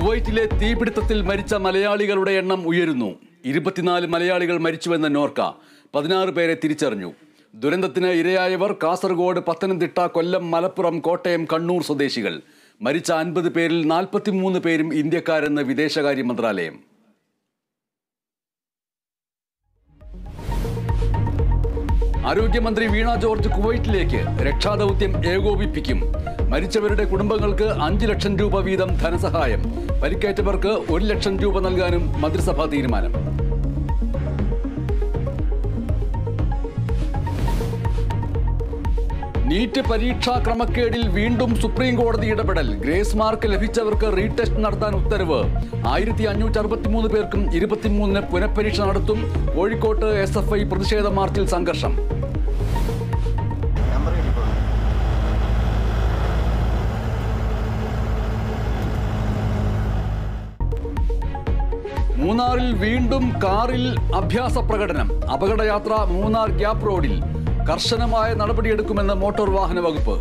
കുവൈറ്റിലെ തീപിടുത്തത്തിൽ മരിച്ച മലയാളികളുടെ എണ്ണം ഉയരുന്നു ഇരുപത്തിനാല് മലയാളികൾ മരിച്ചുവെന്ന് നോർക്ക പതിനാറ് പേരെ തിരിച്ചറിഞ്ഞു ദുരന്തത്തിന് ഇരയായവർ കാസർഗോഡ് പത്തനംതിട്ട കൊല്ലം മലപ്പുറം കോട്ടയം കണ്ണൂർ സ്വദേശികൾ മരിച്ച അൻപത് പേരിൽ നാൽപ്പത്തിമൂന്ന് പേരും ഇന്ത്യക്കാരെന്ന് വിദേശകാര്യ മന്ത്രാലയം ആരോഗ്യമന്ത്രി വീണ ജോർജ് കുവൈറ്റിലേക്ക് രക്ഷാദൗത്യം ഏകോപിപ്പിക്കും മരിച്ചവരുടെ കുടുംബങ്ങൾക്ക് അഞ്ച് ലക്ഷം രൂപ വീതം ധനസഹായം പരിക്കേറ്റവർക്ക് ഒരു ലക്ഷം രൂപ നൽകാനും മന്ത്രിസഭാ തീരുമാനം നീറ്റ് പരീക്ഷാ ക്രമക്കേടിൽ വീണ്ടും സുപ്രീം കോടതി ഇടപെടൽ ഗ്രേസ് മാർക്ക് ലഭിച്ചവർക്ക് റീടെസ്റ്റ് നടത്താൻ ഉത്തരവ് ആയിരത്തി അഞ്ഞൂറ്റി അറുപത്തിമൂന്ന് പേർക്കും ഇരുപത്തിമൂന്നിന് പുനഃപരീക്ഷ നടത്തും കോഴിക്കോട്ട് എസ് എഫ് ഐ പ്രതിഷേധ മാർച്ചിൽ സംഘർഷം നമ്പർ കിട്ടിക്കോളൂ മൂന്നാറിൽ വീണ്ടും കാറിൽ അഭ്യാസ പ്രകടനം അപകടയാത്ര മൂന്നാർ ഗ്യാപ്പ് റോഡിൽ കർശനമായ നടപടിയെടുക്കുമെന്ന് മോട്ടോർ വാഹന വകുപ്പ്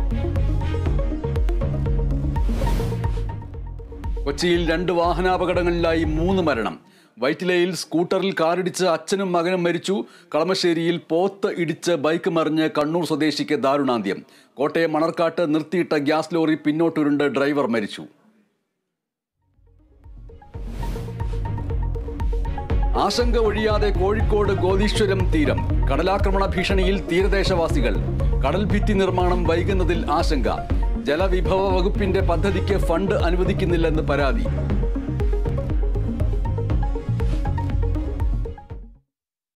കൊച്ചിയിൽ രണ്ട് വാഹനാപകടങ്ങളിലായി മൂന്ന് മരണം വൈറ്റിലയിൽ സ്കൂട്ടറിൽ കാറിടിച്ച് അച്ഛനും മകനും മരിച്ചു കളമശ്ശേരിയിൽ പോത്ത് ഇടിച്ച് ബൈക്ക് മറിഞ്ഞ് കണ്ണൂർ സ്വദേശിക്ക് ദാരുണാന്ത്യം കോട്ടയം മണർക്കാട്ട് നിർത്തിയിട്ട ഗ്യാസ് ലോറി പിന്നോട്ടുരുണ്ട് ഡ്രൈവർ മരിച്ചു ആശങ്ക ഒഴിയാതെ കോഴിക്കോട് ഗോതീശ്വരം തീരം കടലാക്രമണ ഭീഷണിയിൽ തീരദേശവാസികൾ കടൽ ഭിത്തി നിർമ്മാണം വൈകുന്നതിൽ ആശങ്ക ജലവിഭവ വകുപ്പിന്റെ പദ്ധതിക്ക് ഫണ്ട് അനുവദിക്കുന്നില്ലെന്ന് പരാതി